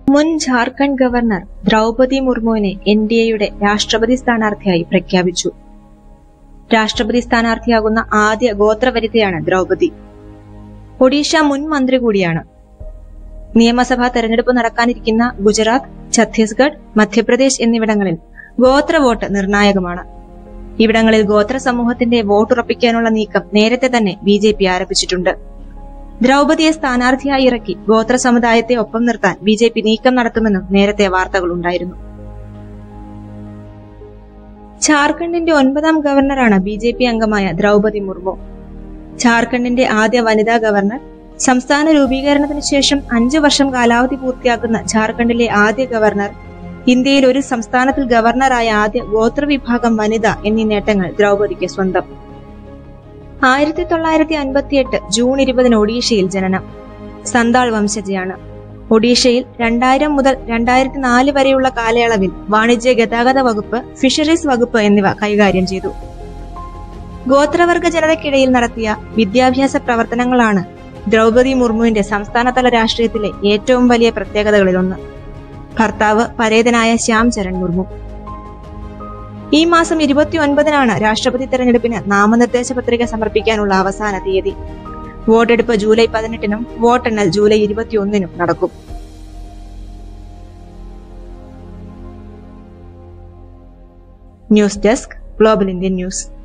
മുൻ ജാർഖണ്ഡ് ഗവർണർ ദ്രൗപതി മുർമുവിനെ N D എയുടെ രാഷ്ട്രപതി സ്ഥാനാർത്ഥിയായി പ്രഖ്യാപിച്ചു രാഷ്ട്രപതി സ്ഥാനാർത്ഥിയാകുന്ന ആദ്യ ഗോത്രവനിതയാണ് ദ്രൗപതി ഒഡീഷ മുൻ മന്ത്രി കൂടിയാണ് നിയമസഭാ തെരഞ്ഞെടുപ്പ് നടക്കാനിരിക്കുന്ന ഗുജറാത്ത് ഛത്തീസ്ഗഡ് മധ്യപ്രദേശ് എന്നിവിടങ്ങളിൽ ഗോത്ര വോട്ട് നിർണായകമാണ് ഇവിടങ്ങളിൽ ഗോത്ര സമൂഹത്തിന്റെ വോട്ടുറപ്പിക്കാനുള്ള നീക്കം നേരത്തെ തന്നെ ബി ജെ പി ആരംഭിച്ചിട്ടുണ്ട് ദ്രൗപതിയെ സ്ഥാനാർത്ഥിയായി ഇറക്കി ഗോത്ര സമുദായത്തെ ഒപ്പം നിർത്താൻ ബി ജെ പി നീക്കം നടത്തുമെന്നും നേരത്തെ വാർത്തകളുണ്ടായിരുന്നു ഝാർഖണ്ഡിന്റെ ഒൻപതാം ഗവർണറാണ് ബി ജെ പി അംഗമായ ദ്രൗപതി മുർമു ഝാർഖണ്ഡിന്റെ ആദ്യ വനിതാ ഗവർണർ സംസ്ഥാന രൂപീകരണത്തിന് ശേഷം അഞ്ചു വർഷം കാലാവധി പൂർത്തിയാക്കുന്ന ഝാർഖണ്ഡിലെ ആദ്യ ഗവർണർ ഇന്ത്യയിൽ ഒരു സംസ്ഥാനത്തിൽ ഗവർണറായ ആദ്യ ഗോത്രവിഭാഗം വനിത എന്നീ നേട്ടങ്ങൾ ദ്രൗപദിക്ക് സ്വന്തം ആയിരത്തി തൊള്ളായിരത്തി അൻപത്തിയെട്ട് ജൂൺ ഇരുപതിന് ഒഡീഷയിൽ ജനനം സന്താൾ വംശജയാണ് ഒഡീഷയിൽ രണ്ടായിരം മുതൽ രണ്ടായിരത്തി നാല് വരെയുള്ള കാലയളവിൽ വാണിജ്യ ഗതാഗത വകുപ്പ് ഫിഷറീസ് വകുപ്പ് എന്നിവ കൈകാര്യം ചെയ്തു ഗോത്രവർഗ ജനതയ്ക്കിടയിൽ നടത്തിയ വിദ്യാഭ്യാസ പ്രവർത്തനങ്ങളാണ് ദ്രൗപതി മുർമുവിന്റെ സംസ്ഥാനതല രാഷ്ട്രീയത്തിലെ ഏറ്റവും വലിയ പ്രത്യേകതകളിലൊന്ന് ഭർത്താവ് പരേതനായ ശ്യാം ചരൺ മുർമു ഈ മാസം ഇരുപത്തിയൊൻപതിനാണ് രാഷ്ട്രപതി തെരഞ്ഞെടുപ്പിന് നാമനിർദ്ദേശ പത്രിക സമർപ്പിക്കാനുള്ള അവസാന തീയതി വോട്ടെടുപ്പ് ജൂലൈ പതിനെട്ടിനും വോട്ടെണ്ണൽ ജൂലൈ ഇരുപത്തിയൊന്നിനും നടക്കും news desk global Indian news